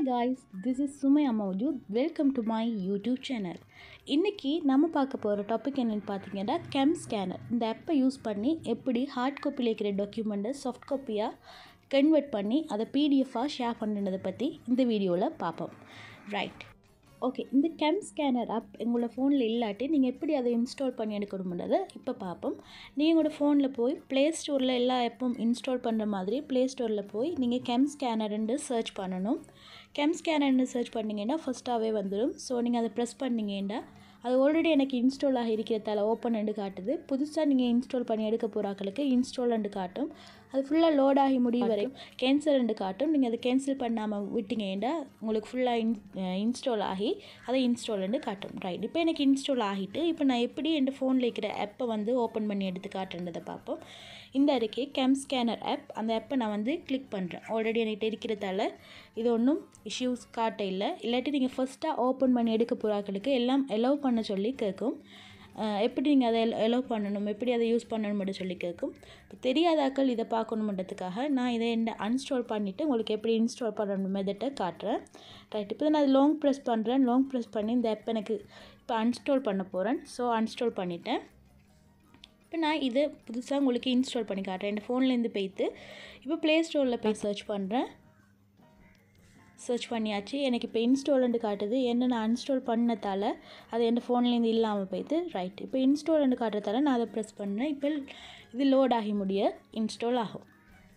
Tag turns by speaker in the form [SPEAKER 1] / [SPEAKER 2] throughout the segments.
[SPEAKER 1] guys, this is Sumaya Mawjood. Welcome to my YouTube channel. இன்னைக்கு நம்ம பார்க்க போகிற டாபிக் என்னென்னு பார்த்தீங்கன்னா கெம் ஸ்கேனர் இந்த ஆப்பை யூஸ் பண்ணி எப்படி ஹார்ட் காப்பியில் இருக்கிற டாக்குமெண்ட்டை சாஃப்ட் காப்பியாக கன்வெர்ட் பண்ணி அதை பிடிஎஃபாக ஷேர் பண்ணுறதை பற்றி இந்த வீடியோவில் பார்ப்போம் ரைட் ஓகே இந்த கெம் ஸ்கேனர் ஆப் உங்களோட ஃபோனில் இல்லாட்டி நீங்கள் எப்படி அதை இன்ஸ்டால் பண்ணி எடுக்கணுன்றதை இப்போ பார்ப்போம் நீங்கள் உங்களோட ஃபோனில் போய் ப்ளே ஸ்டோரில் எல்லா ஆப்பும் இன்ஸ்டால் பண்ணுற மாதிரி ப்ளே ஸ்டோரில் போய் நீங்கள் கெம் ஸ்கேனர்ன்னு சர்ச் பண்ணணும் கெம் ஸ்கேனர்னு சர்ச் பண்ணிங்கன்னா ஃபஸ்ட்டாகவே வந்துடும் ஸோ நீங்கள் அதை ப்ரெஸ் பண்ணிங்கன்னா அது ஆல்ரெடி எனக்கு இன்ஸ்டால் ஆகி இருக்கிறதால ஓப்பன் அண்டு காட்டுது புதுசாக நீங்கள் இன்ஸ்டால் பண்ணி எடுக்க போகிறாக்களுக்கு இன்ஸ்டால் அண்டு காட்டும் அது ஃபுல்லாக லோட் ஆகி முடியும் வரையும் கேன்சல் அண்டு காட்டும் நீங்கள் அதை கேன்சல் பண்ணாமல் விட்டீங்கன்னா உங்களுக்கு ஃபுல்லாக இன் இன்ஸ்டால் ஆகி அதை இன்ஸ்டால் அண்டு காட்டும் ரைட் இப்போ எனக்கு இன்ஸ்டால் ஆகிட்டு இப்போ நான் எப்படி என் ஃபோனில் இருக்கிற ஆப்பை வந்து ஓப்பன் பண்ணி எடுத்து காட்டுன்றதை பார்ப்போம் இந்த இருக்கே கேம் ஸ்கேனர் ஆப் அந்த ஆப்பை நான் வந்து கிளிக் பண்ணுறேன் ஆல்ரெடி என்கிட்ட இருக்கிறதால இது ஒன்றும் இஷ்யூஸ் காட்ட இல்லை இல்லாட்டி நீங்கள் ஃபஸ்ட்டாக ஓப்பன் பண்ணி எடுக்க போகிறாக்களுக்கு எல்லாம் எலோவ் பண்ண சொல்லி கேட்கும் அஹ் எப்படி நீங்கள் அதை எலோவ் பண்ணணும் எப்படி அதை யூஸ் பண்ணணும் மட்டும் சொல்லி கேட்கும் இப்போ தெரியாதாக்கள் இதை பார்க்கணுன்றதுக்காக நான் இதை என்ன அன்ஸ்டால் பண்ணிவிட்டு உங்களுக்கு எப்படி இன்ஸ்டால் பண்ணணும் மெதட்டை காட்டுறேன் ரைட் இப்போ நான் லாங் ப்ரெஸ் பண்ணுறேன் லாங் ப்ரெஸ் பண்ணி இந்த ஆப் எனக்கு இப்போ அன்ஸ்டால் பண்ண போகிறேன் ஸோ அன்ஸ்டால் பண்ணிட்டேன் இப்போ நான் இதை புதுசாக உங்களுக்கு இன்ஸ்டால் பண்ணி காட்டுறேன் என் ஃபோன்லேருந்து போய்த்து இப்போ ப்ளே ஸ்டோரில் போய் சர்ச் பண்ணுறேன் சர்ச் பண்ணியாச்சு எனக்கு இப்போ இன்ஸ்டால்னு காட்டுது என்ன நான் அன்ஸ்டால் பண்ணதால் அது என் ஃபோன்லேருந்து இல்லாமல் போயிட்டு ரைட் இப்போ இன்ஸ்டால்னு காட்டுறதால நான் அதை ப்ரெஸ் பண்ணேன் இப்போ இது லோட் ஆகி முடிய இன்ஸ்டால் ஆகும்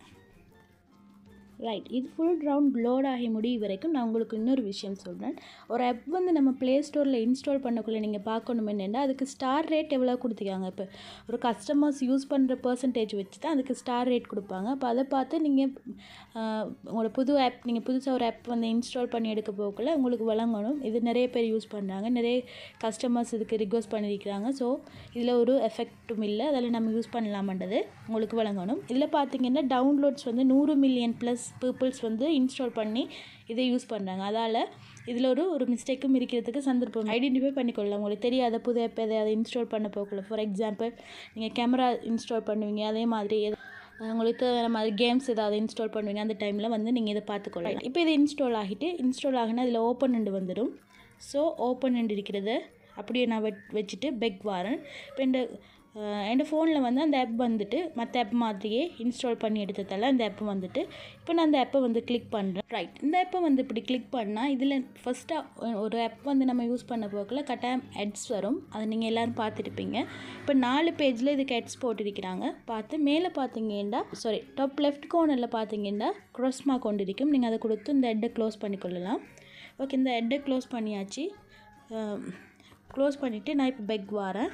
[SPEAKER 1] ரைட் இது ஃபுல் ரவுண்ட் லோட் ஆகி முடியும் வரைக்கும் நான் உங்களுக்கு இன்னொரு விஷயம் சொல்கிறேன் ஒரு ஆப் வந்து நம்ம ப்ளே ஸ்டோரில் இன்ஸ்டால் பண்ணக்குள்ளே நீங்கள் பார்க்கணும் என்னென்னா அதுக்கு ஸ்டார் ரேட் எவ்வளோ கொடுத்துருக்காங்க இப்போ ஒரு கஸ்டமர்ஸ் யூஸ் பண்ணுற பர்சன்டேஜ் வச்சு தான் அதுக்கு ஸ்டார் ரேட் கொடுப்பாங்க அப்போ அதை பார்த்து நீங்கள் உங்களோட புது ஆப் நீங்கள் புதுசாக ஒரு ஆப் வந்து இன்ஸ்டால் பண்ணி எடுக்க போகக்குள்ள உங்களுக்கு வழங்கணும் இது நிறைய பேர் யூஸ் பண்ணுறாங்க நிறைய கஸ்டமர்ஸ் இதுக்கு ரிக்வஸ்ட் பண்ணியிருக்கிறாங்க ஸோ இதில் ஒரு எஃபெக்ட்டும் இல்லை அதில் நம்ம யூஸ் பண்ணலாமன்றது உங்களுக்கு வழங்கணும் இதில் பார்த்தீங்கன்னா டவுன்லோட்ஸ் வந்து நூறு மில்லியன் ப்ளஸ் பீப்புள்ஸ் வந்து இன்ஸ்டால் பண்ணி இதை யூஸ் பண்ணுறாங்க அதால் இதில் ஒரு ஒரு மிஸ்டேக்கும் இருக்கிறதுக்கு சந்தர்ப்பம் ஐடென்டிஃபை பண்ணிக்கொள்ளலாம் உங்களுக்கு தெரியாத புது ஆப் எதையாவது இன்ஸ்டால் பண்ண போகல ஃபார் எக்ஸாம்பிள் நீங்கள் கேமரா இன்ஸ்டால் பண்ணுவீங்க அதே மாதிரி உங்களுக்கு தேவையான மாதிரி கேம்ஸ் ஏதாவது இன்ஸ்டால் பண்ணுவீங்க அந்த டைமில் வந்து நீங்கள் இதை பார்த்துக்கொள்ளலாம் இப்போ இது இன்ஸ்டால் ஆகிட்டு இன்ஸ்டால் ஆகினா இதில் ஓப்பன் அண்டு வந்துடும் ஸோ ஓப்பன் அண்டு இருக்கிறத அப்படியே நான் வெ வச்சுட்டு பெக் வாரேன் இப்போ இந்த என் ஃபோனில் வந்து அந்த ஆப் வந்துட்டு மற்ற ஆப் மாதிரியே இன்ஸ்டால் பண்ணி எடுத்ததால் அந்த ஆப் வந்துட்டு இப்போ நான் அந்த ஆப்பை வந்து கிளிக் பண்ணுறேன் ரைட் இந்த ஆப்பை வந்து இப்படி கிளிக் பண்ணால் இதில் ஃபஸ்ட்டாக ஒரு ஆப் வந்து நம்ம யூஸ் பண்ண போக்கில் கட்டாயம் அட்ஸ் வரும் அதை நீங்கள் எல்லோரும் பார்த்துருப்பீங்க இப்போ நாலு பேஜில் இதுக்கு அட்ஸ் போட்டிருக்கிறாங்க பார்த்து மேலே பார்த்தீங்கன்னா சாரி டாப் லெஃப்ட் கோர்னரில் பார்த்தீங்கன்னா க்ராஸ் மார்க் கொண்டு இருக்கும் நீங்கள் அதை கொடுத்து இந்த ஹெட்டை க்ளோஸ் பண்ணிக்கொள்ளலாம் ஓகே இந்த ஹெட்டை க்ளோஸ் பண்ணியாச்சு க்ளோஸ் பண்ணிவிட்டு நான் இப்போ பெக் வரேன்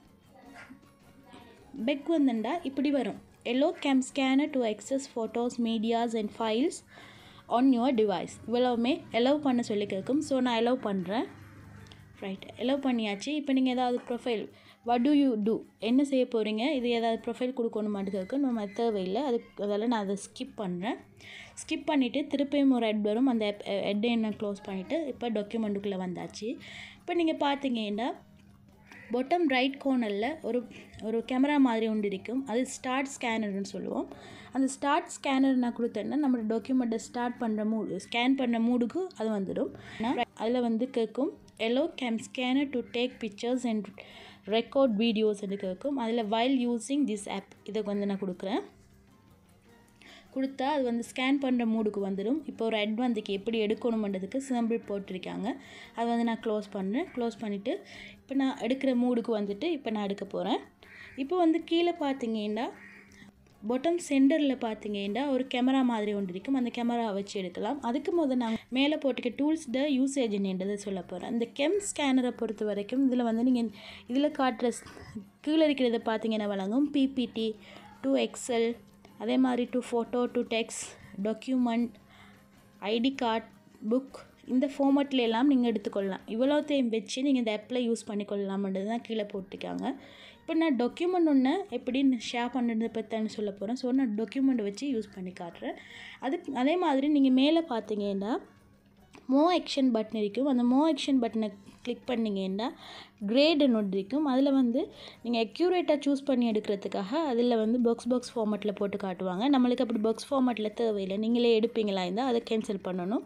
[SPEAKER 1] பெக் வந்துண்டா இப்படி வரும் allow CamScanner to access photos medias and files on your device இவ்வளவுமே எலவ் பண்ண சொல்லி கேட்கும் ஸோ நான் எலவ் பண்ணுறேன் ரைட் எலவ் பண்ணியாச்சு இப்போ நீங்கள் ஏதாவது profile what do you do என்ன செய்ய போகிறீங்க இது ஏதாவது ப்ரொஃபைல் கொடுக்கணுமாட்டு கேட்கும் நம்ம தேவையில்லை அது அதால் நான் அதை ஸ்கிப் பண்ணுறேன் ஸ்கிப் பண்ணிவிட்டு திருப்பியும் ஒரு ஹெட் வரும் அந்த ஹெட்டை என்ன க்ளோஸ் பண்ணிவிட்டு இப்போ டாக்குமெண்ட்டுக்குள்ளே வந்தாச்சு இப்போ நீங்கள் பார்த்தீங்கன்னா பொட்டம் ரைட் கோர்னரில் ஒரு ஒரு கேமரா மாதிரி ஒன்று இருக்கும் அது ஸ்டார்ட் ஸ்கேனர்னு சொல்லுவோம் அந்த ஸ்டார்ட் ஸ்கேனர் நான் கொடுத்தேன்னா நம்மளோட டாக்குமெண்ட்டை ஸ்டார்ட் பண்ணுற மூடு ஸ்கேன் பண்ணுற மூடுக்கு அது வந்துடும் அதில் வந்து கேட்கும் allow CamScanner to take pictures and record வீடியோஸ்ன்னு கேட்கும் அதில் வைல் யூஸிங் திஸ் ஆப் இதை வந்து நான் கொடுக்குறேன் கொடுத்தா அது வந்து ஸ்கேன் பண்ணுற மூடுக்கு வந்துடும் இப்போ ஒரு அட் வந்துக்கு எப்படி எடுக்கணுமன்றதுக்கு சிம்பிள் போட்டிருக்காங்க அது வந்து நான் க்ளோஸ் பண்ணுறேன் க்ளோஸ் பண்ணிவிட்டு இப்போ நான் எடுக்கிற மூடுக்கு வந்துட்டு இப்போ நான் எடுக்க போகிறேன் இப்போ வந்து கீழே பார்த்தீங்கன்னா பொட்டம் சென்டரில் பார்த்தீங்கன்னா ஒரு கேமரா மாதிரி ஒன்று இருக்கும் அந்த கேமரா வச்சு எடுக்கலாம் அதுக்கு முதல் நான் மேலே போட்டுக்க டூல்ஸ் த யூசேஜ் என்னன்றதை சொல்ல போகிறேன் இந்த கெம் ஸ்கேனரை பொறுத்த வரைக்கும் இதில் வந்து நீங்கள் இதில் காட்டுற கீழே இருக்கிறத பார்த்தீங்கன்னா வழங்கும் பிபிடி டூ எக்ஸல் அதே மாதிரி to photo to text document ID card book இந்த ஃபார்மேட்டில் எல்லாம் நீங்கள் எடுத்துக்கொள்ளலாம் இவ்வளோத்தையும் வச்சு நீங்கள் இந்த ஆப்பில் யூஸ் பண்ணிக்கொள்ளலாம்ன்றது தான் கீழே போட்டிருக்காங்க இப்போ நான் டாக்குமெண்ட் ஒன்று எப்படி ஷேர் பண்ணுறது பற்றின்னு சொல்ல போகிறேன் ஸோ நான் டாக்குமெண்ட் வச்சு யூஸ் பண்ணி காட்டுறேன் அதுக்கு அதே மாதிரி நீங்கள் மேலே பார்த்தீங்கன்னா மோ ஆக்ஷன் பட்டன் இருக்கும் அந்த மோ ஆக்ஷன் பட்டனை கிளிக் பண்ணிங்கன்னா கிரேடுன்னு ஒன்று இருக்கும் அதில் வந்து நீங்கள் அக்யூரேட்டாக சூஸ் பண்ணி எடுக்கிறதுக்காக அதில் வந்து பாக்ஸ் பாக்ஸ் ஃபார்மேட்டில் போட்டு காட்டுவாங்க நம்மளுக்கு அப்படி பாக்ஸ் ஃபார்மேட்டில் தேவையில்லை நீங்களே எடுப்பீங்களா இருந்தால் அதை கேன்சல் பண்ணணும்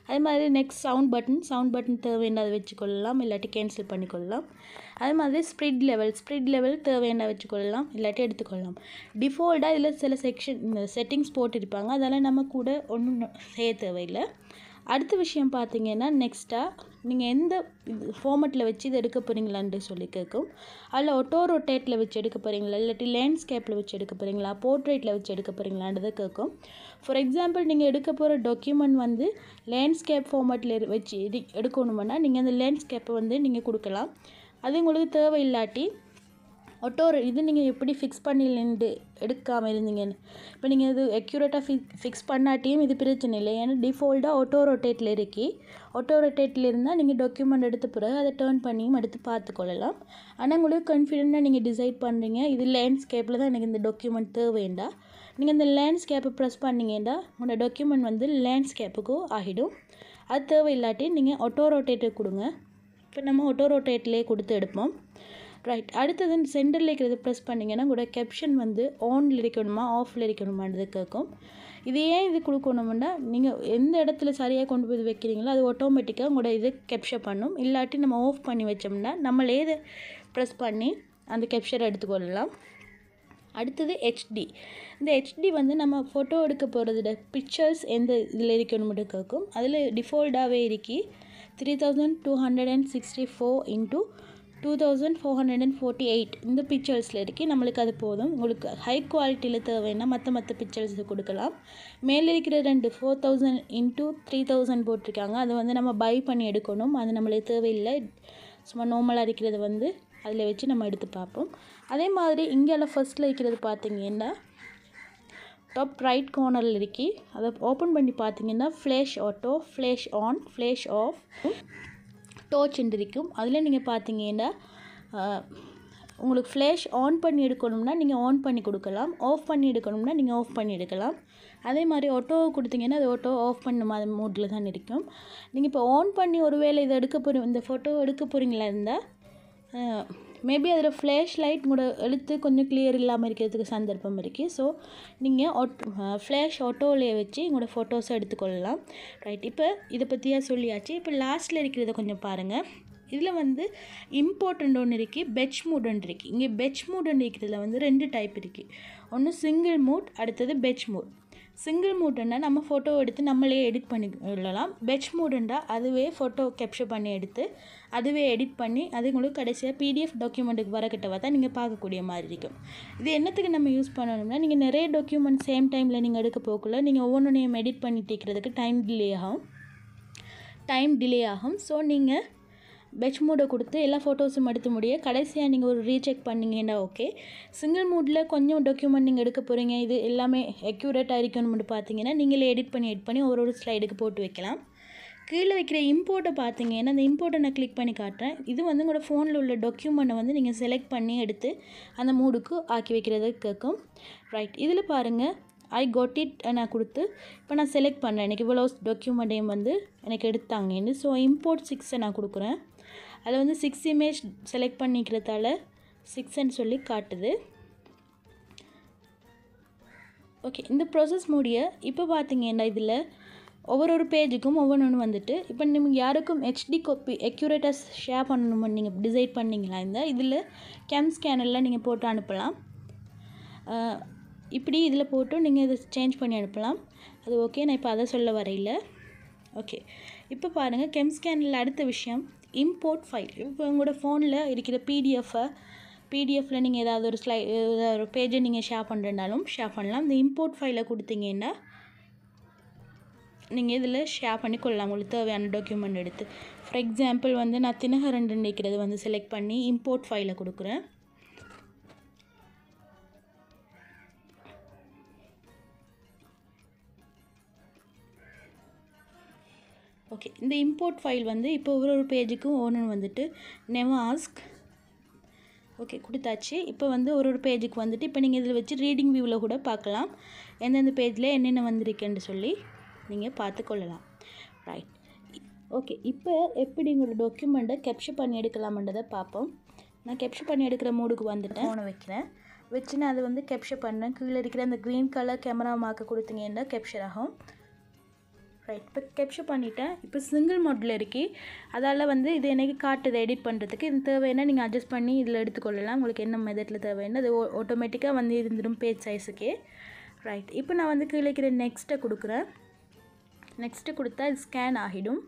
[SPEAKER 1] அதே மாதிரி next sound button sound button தேவையானதை வச்சுக்கொள்ளலாம் இல்லாட்டி கேன்சல் பண்ணிக்கொள்ளலாம் அதே மாதிரி ஸ்ப்ரிட் லெவல் ஸ்ப்ரிட் லெவல் தேவையான வச்சுக்கொள்ளலாம் இல்லாட்டி எடுத்துக்கொள்ளலாம் டிஃபால்ட்டாக இதில் சில செக்ஷன் இந்த செட்டிங்ஸ் போட்டிருப்பாங்க அதெல்லாம் நம்ம கூட ஒன்றும் செய்ய தேவையில்லை அடுத்த விஷயம் பார்த்தீங்கன்னா நெக்ஸ்ட்டாக நீங்கள் எந்த ஃபார்மெட்டில் வச்சு இது எடுக்க போகிறீங்களான்னு சொல்லி கேட்கும் அதில் ஒட்டோ ரொட்டேட்டில் வச்சு எடுக்க போகிறீங்களா இல்லாட்டி லேண்ட்ஸ்கேப்பில் வச்சு எடுக்க போகிறீங்களா போர்ட்ரேட்டில் வச்சு எடுக்க போகிறீங்களான்றதை கேட்கும் ஃபார் எக்ஸாம்பிள் நீங்கள் எடுக்க போகிற டாக்குமெண்ட் வந்து லேண்ட்ஸ்கேப் ஃபார்மெட்டில் வச்சு எடு எடுக்கணுமென்னா நீங்கள் அந்த லேண்ட்ஸ்கேப்பை வந்து நீங்கள் கொடுக்கலாம் அது உங்களுக்கு தேவை இல்லாட்டி ஒட்டோ இது நீங்கள் எப்படி ஃபிக்ஸ் பண்ணிலேருந்து எடுக்காமல் இருந்தீங்கன்னு இப்போ நீங்கள் இது அக்யூரேட்டாக ஃபி ஃபிக்ஸ் பண்ணாட்டியும் இது பிரச்சனை இல்லை ஏன்னா டிஃபால்ட்டாக ஒட்டோ ரொட்டேட்டில் இருக்கி ஒட்டோ ரொட்டேட்டில் இருந்தால் நீங்கள் டாக்குமெண்ட் எடுத்த பிறகு அதை டேர்ன் பண்ணியும் எடுத்து பார்த்துக்கொள்ளலாம் ஆனால் உங்களுக்கு கான்ஃபிடென்ட்டாக நீங்கள் டிசைட் பண்ணுறீங்க இது லேண்ட்ஸ்கேப்பில் தான் எனக்கு இந்த டாக்குமெண்ட் தேவைண்டா நீங்கள் இந்த லேண்ட்ஸ்கேப்பை ப்ரெஸ் பண்ணிங்கண்டா உங்களோட டாக்குமெண்ட் வந்து லேண்ட்ஸ்கேப்புக்கும் ஆகிடும் அது தேவையில்லாட்டி நீங்கள் ஒட்டோ ரொட்டேட்டை கொடுங்க இப்போ நம்ம ஒட்டோ ரொட்டேட்லேயே கொடுத்து எடுப்போம் ரைட் அடுத்தது சென்டரில் இருக்கிறத ப்ரெஸ் பண்ணிங்கன்னா கூட கேப்ஷன் வந்து ஆனில் இருக்கணுமா ஆஃபில் இருக்கணுமான்றது கேட்கும் இது ஏன் இது கொடுக்கணும்னா நீங்கள் எந்த இடத்துல சரியாக கொண்டு போய் வைக்கிறீங்களோ அது ஆட்டோமேட்டிக்காக உங்களோட இது கேப்ஷர் பண்ணும் இல்லாட்டி நம்ம ஆஃப் பண்ணி வச்சோம்னா நம்மளே இதை ப்ரெஸ் பண்ணி அந்த கேப்ஷரை எடுத்துக்கொள்ளலாம் அடுத்தது ஹெச்டி இந்த ஹெச்டி வந்து நம்ம ஃபோட்டோ எடுக்க போகிறதுட பிக்சர்ஸ் எந்த இதில் இருக்கணும்னு கேட்கும் அதில் டிஃபால்ட்டாகவே இருக்கி three thousand two hundred and sixty four into two thousand four hundred and forty eight இந்த பிக்சர்ஸில் இருக்கி நம்மளுக்கு அது போதும் உங்களுக்கு ஹை குவாலிட்டியில் தேவைன்னா மற்ற மற்ற பிக்சர்ஸ் கொடுக்கலாம் மேலே இருக்கிற ரெண்டு four thousand into three thousand போட்டிருக்காங்க அது வந்து நம்ம பை பண்ணி எடுக்கணும் அது நம்மளுக்கு தேவையில்லை சும்மா நார்மலாக இருக்கிறது வந்து அதில் வச்சு நம்ம எடுத்து பார்ப்போம் அதே மாதிரி இங்கெல்லாம் ஃபஸ்ட்டில் இருக்கிறது பார்த்தீங்கன்னா டாப் ரைட் கார்னரில் இருக்கி அதை ஓப்பன் பண்ணி பார்த்தீங்கன்னா flash auto flash on flash off torch இருக்கும் அதில் நீங்கள் பார்த்தீங்கன்னா உங்களுக்கு ஃப்ளேஷ் ஆன் பண்ணி எடுக்கணும்னா நீங்கள் ஆன் பண்ணி கொடுக்கலாம் ஆஃப் பண்ணி எடுக்கணும்னா நீங்கள் ஆஃப் பண்ணி எடுக்கலாம் அதே மாதிரி ஆட்டோ கொடுத்தீங்கன்னா அது ஆட்டோ ஆஃப் பண்ண மாதிரி மூடில் தான் இருக்கும் நீங்கள் இப்போ ஆன் பண்ணி ஒரு வேளை இதை எடுக்க போகிற இந்த ஃபோட்டோ எடுக்க போகிறீங்களா இருந்தால் மேபி அதில் ஃப்ளேஷ் லைட் கூட எழுத்து கொஞ்சம் கிளியர் இல்லாமல் இருக்கிறதுக்கு சந்தர்ப்பம் இருக்குது ஸோ நீங்கள் ஆட் ஃப்ளேஷ் ஆட்டோவிலே வச்சு உங்களோட ஃபோட்டோஸை எடுத்துக்கொள்ளலாம் ரைட் இப்போ இதை பற்றியாக சொல்லியாச்சு இப்போ லாஸ்ட்டில் இருக்கிறத கொஞ்சம் பாருங்கள் இதில் வந்து இம்பார்ட்டண்ட் ஒன்று இருக்குது பெச் மூட் ஒன்று இருக்குது இங்கே பெச் மூட் ஒன்று இருக்கிறதுல வந்து ரெண்டு டைப் இருக்குது ஒன்று சிங்கிள் மூட் அடுத்தது பெச் மூட் சிங்கிள் மூடுன்னா நம்ம ஃபோட்டோ எடுத்து நம்மளே எடிட் பண்ணி விடலாம் பெச் மூடுண்டா அதுவே ஃபோட்டோ கேப்சர் பண்ணி எடுத்து அதுவே எடிட் பண்ணி அது உங்களுக்கு கடைசியாக பிடிஎஃப் டாக்குமெண்ட்டுக்கு வரக்கிட்டவா தான் நீங்கள் பார்க்கக்கூடிய மாதிரி இருக்கும் இது என்னத்துக்கு நம்ம யூஸ் பண்ணணும்னா நீங்கள் நிறைய டாக்குமெண்ட் சேம் டைமில் நீங்கள் எடுக்க போகக்குள்ள நீங்கள் ஒவ்வொன்றையும் எடிட் பண்ணி தேக்கிறதுக்கு டைம் டிலே ஆகும் டைம் டிலே ஆகும் ஸோ நீங்கள் பெச் மூடை கொடுத்து எல்லா ஃபோட்டோஸும் எடுத்து முடிய கடைசியாக நீங்கள் ஒரு ரீசெக் பண்ணிங்கன்னா ஓகே சிங்கிள் மூடில் கொஞ்சம் டாக்குமெண்ட் நீங்கள் எடுக்க போகிறீங்க இது எல்லாமே அக்யூரேட்டாக இருக்கணும்னு பார்த்தீங்கன்னா நீங்களே எடிட் பண்ணி எடிட் பண்ணி ஒரு ஒரு ஸ்லைடுக்கு போட்டு வைக்கலாம் கீழே வைக்கிற இம்போர்ட்டை பார்த்தீங்கன்னா அந்த இம்போர்ட்டை நான் கிளிக் பண்ணி காட்டுறேன் இது வந்து உங்களோட ஃபோனில் உள்ள டாக்குமெண்ட்டை வந்து நீங்கள் செலக்ட் பண்ணி எடுத்து அந்த மூடுக்கு ஆக்கி வைக்கிறது கேட்கும் ரைட் இதில் பாருங்கள் ஐ கோட் இட் நான் கொடுத்து இப்போ நான் செலக்ட் பண்ணுறேன் எனக்கு இவ்வளோ டாக்குமெண்ட்டையும் வந்து எனக்கு எடுத்தாங்கன்னு ஸோ இம்போர்ட் சிக்ஸை நான் கொடுக்குறேன் அதில் வந்து சிக்ஸ் இமேஜ் செலக்ட் பண்ணிக்கிறதால சிக்ஸ்ன்னு சொல்லி காட்டுது ஓகே இந்த ப்ராசஸ் முடிய இப்போ பார்த்தீங்கன்னா இதில் ஒவ்வொரு ஒரு பேஜுக்கும் ஒவ்வொன்று வந்துட்டு இப்போ நீங்கள் யாருக்கும் ஹெச்டி காப்பி அக்யூரேட்டாக ஷேர் பண்ணணும்னு நீங்கள் டிசைட் பண்ணிங்களா இந்த இதில் கேம் ஸ்கேனரில் நீங்கள் போட்டு அனுப்பலாம் இப்படி இதில் போட்டு நீங்கள் இதை சேஞ்ச் பண்ணி அனுப்பலாம் அது ஓகே நான் இப்போ அதை சொல்ல வரையில் ஓகே இப்போ பாருங்கள் கெம் ஸ்கேனில் அடுத்த விஷயம் இம்போர்ட் ஃபைல் இப்போ உங்களோட ஃபோனில் இருக்கிற பிடிஎஃபை பிடிஎஃப்பில் நீங்கள் ஏதாவது ஒரு ஸ்லை ஏதாவது ஒரு பேஜை நீங்கள் ஷேர் பண்ணுறனாலும் ஷேர் பண்ணலாம் இந்த இம்போர்ட் ஃபைலை கொடுத்தீங்கன்னா நீங்கள் இதில் ஷேர் பண்ணி கொள்ளலாம் உங்களுக்கு தேவையான டாக்குமெண்ட் எடுத்து ஃபார் எக்ஸாம்பிள் வந்து நான் தினகரண்டு நிற்கிறது வந்து செலக்ட் பண்ணி இம்போர்ட் ஃபைலை கொடுக்குறேன் ஓகே இந்த இம்போர்ட் ஃபைல் வந்து இப்போ ஒரு ஒரு பேஜுக்கும் ஒன்று வந்துட்டு நெவாஸ்க் ஓகே கொடுத்தாச்சு இப்போ வந்து ஒரு ஒரு பேஜுக்கு வந்துட்டு இப்போ நீங்கள் இதில் வச்சு ரீடிங் வியூவில் கூட பார்க்கலாம் எந்தெந்த பேஜில் என்னென்ன வந்திருக்குன்னு சொல்லி நீங்கள் பார்த்து கொள்ளலாம் ரைட் ஓகே இப்போ எப்படி உங்களோட டாக்குமெண்ட்டை கேப்சர் பண்ணி எடுக்கலாமன்றதை பார்ப்போம் நான் கேப்சர் பண்ணி எடுக்கிற மூடுக்கு வந்துட்டேன் ஃபோனை வைக்கிறேன் வச்சு நான் அதை வந்து கேப்சர் பண்ணேன் கீழே இருக்கிற அந்த க்ரீன் கலர் கேமரா மார்க்கை கொடுத்தீங்கன்னா கேப்சர் ஆகும் ரைட் இப்போ கேப்சர் பண்ணிட்டேன் இப்போ சிங்கிள் மோட்டில் இருக்கி அதால் வந்து இது எனக்கு காட்டுது எடிட் பண்ணுறதுக்கு இது தேவைன்னா நீங்கள் அட்ஜஸ்ட் பண்ணி இதில் எடுத்துக்கொள்ளலாம் உங்களுக்கு என்ன மெத்தடில் தேவைன்னு அது ஆட்டோமேட்டிக்காக வந்து இருந்துடும் பேஜ் சைஸுக்கே ரைட் இப்போ நான் வந்து கீழே இருக்கிற நெக்ஸ்ட்டை கொடுக்குறேன் நெக்ஸ்ட்டு கொடுத்தா இது ஸ்கேன் ஆகிடும்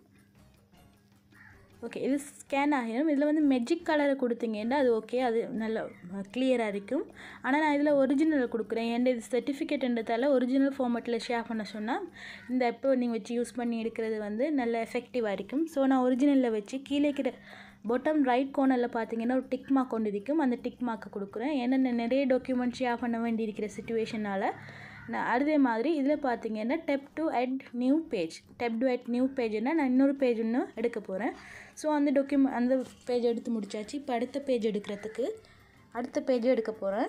[SPEAKER 1] ஓகே இது ஸ்கேன் ஆகிடும் இதில் வந்து மெஜிக் கலரை கொடுத்தீங்கன்னா அது ஓகே அது நல்ல கிளியராக இருக்கும் ஆனால் நான் இதில் ஒரிஜினல் கொடுக்குறேன் என் இது சர்டிஃபிகேட்ன்றதால ஒரிஜினல் ஃபார்மேட்டில் ஷேர் பண்ண சொன்னால் இந்த எப்போ நீங்கள் வச்சு யூஸ் பண்ணி எடுக்கிறது வந்து நல்ல எஃபெக்டிவாக இருக்கும் ஸோ நான் ஒரிஜினலில் வச்சு கீழே இருக்கிற பாட்டம் ரைட் கோர்னரில் பார்த்தீங்கன்னா ஒரு டிக் மார்க் கொண்டு இருக்கும் அந்த டிக் மார்க்கை கொடுக்குறேன் ஏன்னா நான் நிறைய டாக்குமெண்ட் ஷேர் பண்ண வேண்டி இருக்கிற சுச்சுவேஷனால் நான் அதே மாதிரி இதில் பார்த்தீங்கன்னா tap to add new page tap to add new பேஜ்னால் நான் இன்னொரு பேஜ் இன்னும் எடுக்க போகிறேன் ஸோ அந்த டாக்குமெண்ட் அந்த பேஜ் எடுத்து முடிச்சாச்சு இப்போ அடுத்த பேஜ் எடுக்கிறதுக்கு அடுத்த பேஜ் எடுக்க போகிறேன்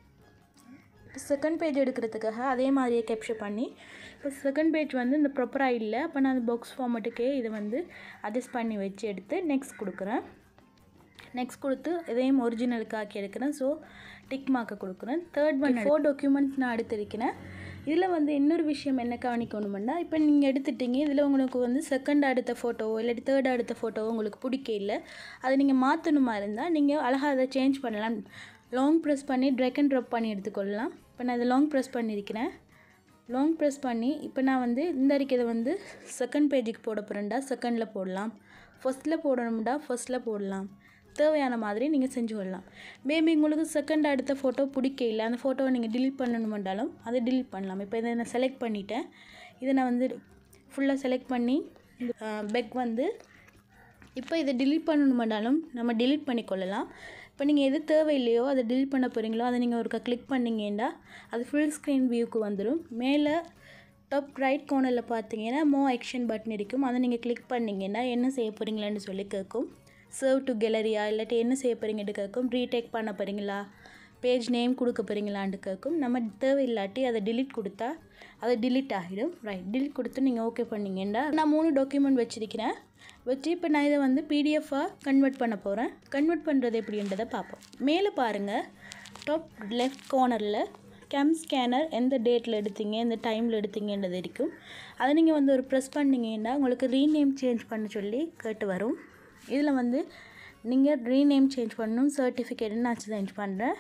[SPEAKER 1] இப்போ செகண்ட் பேஜ் எடுக்கிறதுக்காக அதே மாதிரியே கேப்சர் பண்ணி இப்போ செகண்ட் பேஜ் வந்து இந்த ப்ராப்பராக இல்லை அப்போ நான் அந்த பாக்ஸ் ஃபார்மேட்டுக்கே இதை வந்து அட்ஜஸ்ட் பண்ணி வச்சு எடுத்து நெக்ஸ்ட் கொடுக்குறேன் நெக்ஸ்ட் கொடுத்து இதையும் ஒரிஜினலுக்கு ஆக்கி எடுக்கிறேன் ஸோ டிக் மார்க்கை கொடுக்குறேன் தேர்ட் ஒன் ஃபோர் டாக்குமெண்ட்ஸ் நான் எடுத்திருக்கிறேன் இதில் வந்து இன்னொரு விஷயம் என்ன கவனிக்கணுமெண்டா இப்போ நீங்கள் எடுத்துட்டீங்க இதில் உங்களுக்கு வந்து செகண்ட் அடுத்த ஃபோட்டோவோ இல்லாட்டி தேர்ட் அடுத்த ஃபோட்டோவோ உங்களுக்கு பிடிக்க இல்லை அதை நீங்கள் மாற்றணுமா இருந்தால் நீங்கள் அழகாக அதை சேஞ்ச் பண்ணலாம் லாங் ப்ரெஸ் பண்ணி ட்ரெக் அண்ட் ட்ராப் பண்ணி எடுத்துக்கொள்ளலாம் இப்போ நான் இதை லாங் ப்ரெஸ் பண்ணியிருக்கிறேன் லாங் ப்ரெஸ் பண்ணி இப்போ நான் வந்து இந்த அறிக்கையை வந்து செகண்ட் பேஜுக்கு போட போகிறேன்டா செகண்டில் போடலாம் ஃபஸ்ட்டில் போடணும்டா ஃபஸ்ட்டில் போடலாம் தேவையான மாதிரி நீங்கள் செஞ்சு கொள்ளலாம் மேபி உங்களுக்கு செகண்ட் அடுத்த ஃபோட்டோ பிடிக்க இல்லை அந்த ஃபோட்டோவை நீங்கள் டிலீட் பண்ணணுமெண்டாலும் அதை டிலீட் பண்ணலாம் இப்போ இதை நான் செலக்ட் பண்ணிட்டேன் இதை நான் வந்து ஃபுல்லாக செலக்ட் பண்ணி இந்த பெக் வந்து இப்போ இதை டிலீட் பண்ணணுமெண்டாலும் நம்ம டிலீட் பண்ணிக்கொள்ளலாம் இப்போ நீங்கள் எது தேவையில்லையோ அதை டிலீட் பண்ண போகிறீங்களோ அதை நீங்கள் ஒருக்கா கிளிக் பண்ணிங்கன்னா அது ஃபுல் ஸ்க்ரீன் வியூக்கு வந்துடும் மேலே டாப் ரைட் கோர்னரில் பார்த்தீங்கன்னா மோ ஆக்ஷன் பட்டன் இருக்கும் அதை நீங்கள் கிளிக் பண்ணிங்கன்னா என்ன செய்ய போகிறீங்களான்னு சொல்லி கேட்கும் சர்வ் டு கேலரியா இல்லாட்டி என்ன செய்ய போகிறீங்கன்னு கேட்கும் ரீடேக் பண்ண போகிறீங்களா பேஜ் நேம் கொடுக்க போகிறீங்களான்னு கேட்கும் நம்ம தேவையில்லாட்டி அதை டிலீட் கொடுத்தா அது டிலீட் ஆகிடும் ரைட் டிலீட் கொடுத்து நீங்கள் ஓகே பண்ணிங்கன்னா நான் மூணு டாக்குமெண்ட் வச்சுருக்கிறேன் வச்சு இப்போ நான் இதை வந்து பிடிஎஃபாக கன்வெர்ட் பண்ண போகிறேன் கன்வெர்ட் பண்ணுறது எப்படின்றதை பார்ப்போம் மேலே பாருங்கள் டாப் லெஃப்ட் கார்னரில் கேம் ஸ்கேனர் எந்த டேட்டில் எடுத்தீங்க எந்த டைமில் எடுத்தீங்கன்றது இருக்கும் அதை நீங்கள் வந்து ஒரு ப்ரெஸ் பண்ணிங்கன்னா உங்களுக்கு ரீநேம் சேஞ்ச் பண்ண சொல்லி கேட்டு வரும் இதில் வந்து நீங்கள் ரீநேம் சேஞ்ச் பண்ணணும் சர்டிஃபிகேட் நான் சேஞ்ச் பண்ணுறேன்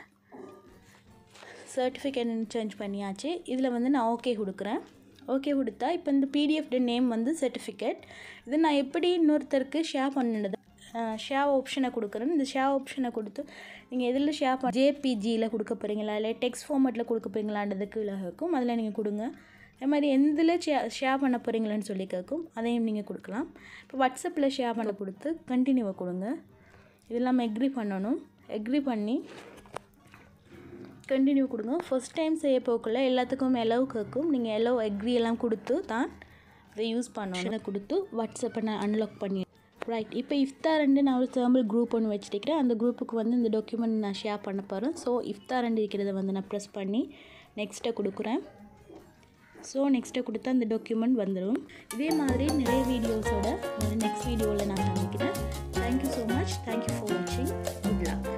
[SPEAKER 1] சர்டிஃபிகேட் சேஞ்ச் பண்ணியாச்சு இதில் வந்து நான் ஓகே கொடுக்குறேன் ஓகே கொடுத்தா இப்போ இந்த பிடிஎஃப் நேம் வந்து சர்டிஃபிகேட் இது நான் எப்படி இன்னொருத்தருக்கு ஷேர் பண்ணினது ஷேர் ஆப்ஷனை கொடுக்குறேன் இந்த ஷேர் ஆப்ஷனை கொடுத்து நீங்கள் எதில் ஷேர் பண்ண ஜேபிஜியில் கொடுக்க போகிறீங்களா இல்லை டெக்ஸ்ட் ஃபார்மேட்டில் கொடுக்க போகிறீங்களான்றது கீழே இருக்கும் அதில் நீங்கள் கொடுங்க அதே மாதிரி எந்தில் ஷே ஷேர் பண்ண போகிறீங்களான்னு சொல்லி கேட்கும் அதையும் நீங்கள் கொடுக்கலாம் இப்போ வாட்ஸ்அப்பில் ஷேர் பண்ண கொடுத்து கண்டினியூவை கொடுங்க இதெல்லாம் எக்ரி பண்ணணும் எக்ரி பண்ணி கண்டினியூ கொடுங்க ஃபஸ்ட் டைம் செய்ய போக்குள்ள எல்லாத்துக்கும் எலவ் கேட்கும் நீங்கள் எலவ் எக்ரி எல்லாம் கொடுத்து தான் இதை யூஸ் பண்ணணும் கொடுத்து வாட்ஸ்அப்பை நான் அன்லாக் பண்ணி ரைட் இப்போ இஃப்தாரண்டு நான் ஒரு சாம்பிள் குரூப் ஒன்று வச்சுருக்கிறேன் அந்த குரூப்புக்கு வந்து இந்த டாக்குமெண்ட் நான் ஷேர் பண்ண போகிறேன் ஸோ இஃப்தாரண்டு இருக்கிறத வந்து நான் ப்ரெஸ் பண்ணி நெக்ஸ்ட்டை கொடுக்குறேன் ஸோ நெக்ஸ்ட்டை கொடுத்தா அந்த டாக்குமெண்ட் வந்துடும் இதே மாதிரி நிறைய வீடியோஸோட நெக்ஸ்ட் வீடியோவில் நான் சந்திக்கிறேன் thank you so much thank you for வாட்சிங் குட் லக்